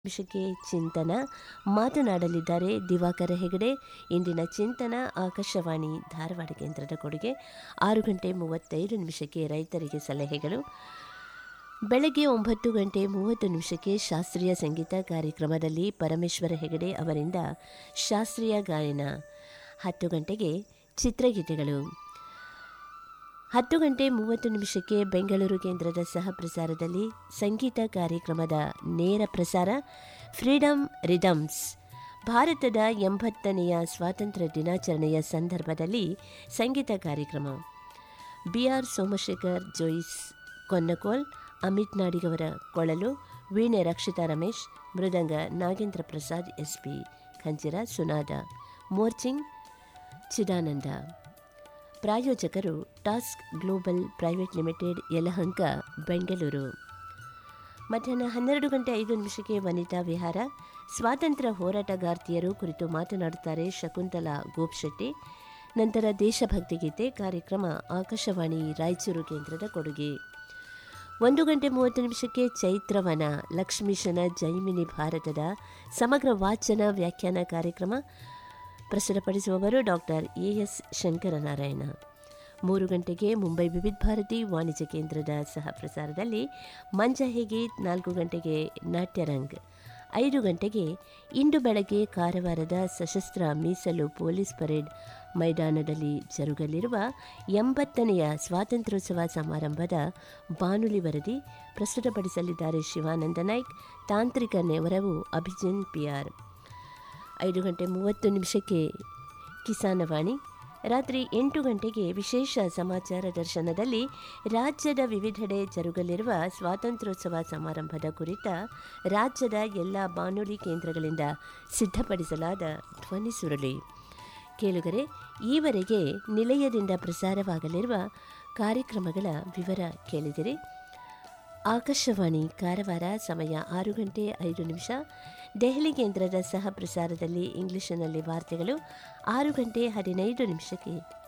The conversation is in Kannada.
ನಿಮಿಷಕ್ಕೆ ಚಿಂತನ ಮಾತನಾಡಲಿದ್ದಾರೆ ದಿವಾಕರ ಹೆಗಡೆ ಇಂದಿನ ಚಿಂತನ ಆಕಾಶವಾಣಿ ಧಾರವಾಡ ಕೇಂದ್ರದ ಕೊಡುಗೆ ಆರು ಗಂಟೆ ಮೂವತ್ತೈದು ನಿಮಿಷಕ್ಕೆ ರೈತರಿಗೆ ಸಲಹೆಗಳು ಬೆಳಗ್ಗೆ ಒಂಬತ್ತು ಗಂಟೆ ಮೂವತ್ತು ನಿಮಿಷಕ್ಕೆ ಶಾಸ್ತ್ರೀಯ ಸಂಗೀತ ಕಾರ್ಯಕ್ರಮದಲ್ಲಿ ಪರಮೇಶ್ವರ ಹೆಗಡೆ ಅವರಿಂದ ಶಾಸ್ತ್ರೀಯ ಗಾಯನ ಹತ್ತು ಗಂಟೆಗೆ ಚಿತ್ರಗೀತೆಗಳು ಹತ್ತು ಗಂಟೆ ಮೂವತ್ತು ನಿಮಿಷಕ್ಕೆ ಬೆಂಗಳೂರು ಕೇಂದ್ರದ ಸಹ ಪ್ರಸಾರದಲ್ಲಿ ಸಂಗೀತ ಕಾರ್ಯಕ್ರಮದ ನೇರ ಪ್ರಸಾರ ಫ್ರೀಡಮ್ ರಿದಮ್ಸ್ ಭಾರತದ ಎಂಬತ್ತನೆಯ ಸ್ವಾತಂತ್ರ್ಯ ದಿನಾಚರಣೆಯ ಸಂದರ್ಭದಲ್ಲಿ ಸಂಗೀತ ಕಾರ್ಯಕ್ರಮ ಬಿ ಆರ್ ಸೋಮಶೇಖರ್ ಜೋಯಿಸ್ ಕೊನ್ನಕೋಲ್ ಅಮಿತ್ ನಾಡಿಗವರ ಕೊಳಲು ವೀಣೆ ರಕ್ಷಿತಾ ರಮೇಶ್ ಮೃದಂಗ ನಾಗೇಂದ್ರ ಪ್ರಸಾದ್ ಎಸ್ ಪಿ ಖಂಜಿರ ಸುನಾದ ಮೋರ್ಚಿಂಗ್ ಚಿದಾನಂದ ಪ್ರಾಯೋಜಕರು Task Global Private Limited Yelahanka Bengaluru ಮಧ್ಯಾಹ್ನ ಹನ್ನೆರಡು ಗಂಟೆ ಐದು ನಿಮಿಷಕ್ಕೆ ವನಿತಾ ವಿಹಾರ ಸ್ವಾತಂತ್ರ್ಯ ಹೋರಾಟಗಾರ್ತಿಯರು ಕುರಿತು ಮಾತನಾಡುತ್ತಾರೆ ಶಕುಂತಲಾ ಗೋಪ್ಶೆಟ್ಟಿ ನಂತರ ದೇಶಭಕ್ತಿ ಗೀತೆ ಕಾರ್ಯಕ್ರಮ ಆಕಾಶವಾಣಿ ರಾಯಚೂರು ಕೇಂದ್ರದ ಕೊಡುಗೆ ಒಂದು ಗಂಟೆ ಮೂವತ್ತು ನಿಮಿಷಕ್ಕೆ ಚೈತ್ರವನ ಲಕ್ಷ್ಮೀಶನ ಜೈಮಿನಿ ಭಾರತದ ಸಮಗ್ರ ವಾಚನ ವ್ಯಾಖ್ಯಾನ ಕಾರ್ಯಕ್ರಮ ಪ್ರಸ್ತುತಪಡಿಸುವವರು ಡಾಕ್ಟರ್ ಎ ಎಸ್ ಶಂಕರನಾರಾಯಣ ಮೂರು ಗಂಟೆಗೆ ಮುಂಬೈ ವಿವಿಧ ಭಾರತಿ ವಾಣಿಜ್ಯ ಕೇಂದ್ರದ ಸಹ ಪ್ರಸಾರದಲ್ಲಿ ಮಂಜ ಹೇಗೀತ್ ನಾಲ್ಕು ಗಂಟೆಗೆ ನಾಟ್ಯರಂಗ್ ಐದು ಗಂಟೆಗೆ ಇಂದು ಬೆಳಗ್ಗೆ ಕಾರವಾರದ ಸಶಸ್ತ್ರ ಮೀಸಲು ಪೊಲೀಸ್ ಪರೇಡ್ ಮೈದಾನದಲ್ಲಿ ಜರುಗಲಿರುವ ಎಂಬತ್ತನೆಯ ಸ್ವಾತಂತ್ರ್ಯೋತ್ಸವ ಸಮಾರಂಭದ ಬಾನುಲಿ ವರದಿ ಪ್ರಸ್ತುತಪಡಿಸಲಿದ್ದಾರೆ ಶಿವಾನಂದ ನಾಯ್ಕ್ ತಾಂತ್ರಿಕ ನೆವರವು ಅಭಿಜಿನ್ ಪಿಆರ್ ಐದು ಗಂಟೆ ಮೂವತ್ತು ನಿಮಿಷಕ್ಕೆ ಕಿಸಾನವಾಣಿ ರಾತ್ರಿ ಎಂಟು ಗಂಟೆಗೆ ವಿಶೇಷ ಸಮಾಚಾರ ದರ್ಶನದಲ್ಲಿ ರಾಜ್ಯದ ವಿವಿಧೆಡೆ ಜರುಗಲಿರುವ ಸ್ವಾತಂತ್ರ್ಯೋತ್ಸವ ಸಮಾರಂಭದ ಕುರಿತ ರಾಜ್ಯದ ಎಲ್ಲ ಬಾನುಲಿ ಕೇಂದ್ರಗಳಿಂದ ಸಿದ್ಧಪಡಿಸಲಾದ ಧ್ವನಿ ಸುರುಳಿ ಕೇಳುಗರೆ ಈವರೆಗೆ ನಿಲಯದಿಂದ ಪ್ರಸಾರವಾಗಲಿರುವ ಕಾರ್ಯಕ್ರಮಗಳ ವಿವರ ಕೇಳಿದಿರಿ ಆಕಾಶವಾಣಿ ಕಾರವಾರ ಸಮಯ ಆರು ಗಂಟೆ ಐದು ನಿಮಿಷ ದೆಹಲಿ ಕೇಂದ್ರದ ಸಹ ಪ್ರಸಾರದಲ್ಲಿ ಇಂಗ್ಲಿಷಿನಲ್ಲಿ ವಾರ್ತೆಗಳು ಆರು ಗಂಟೆ ಹದಿನೈದು ನಿಮಿಷಕ್ಕೆ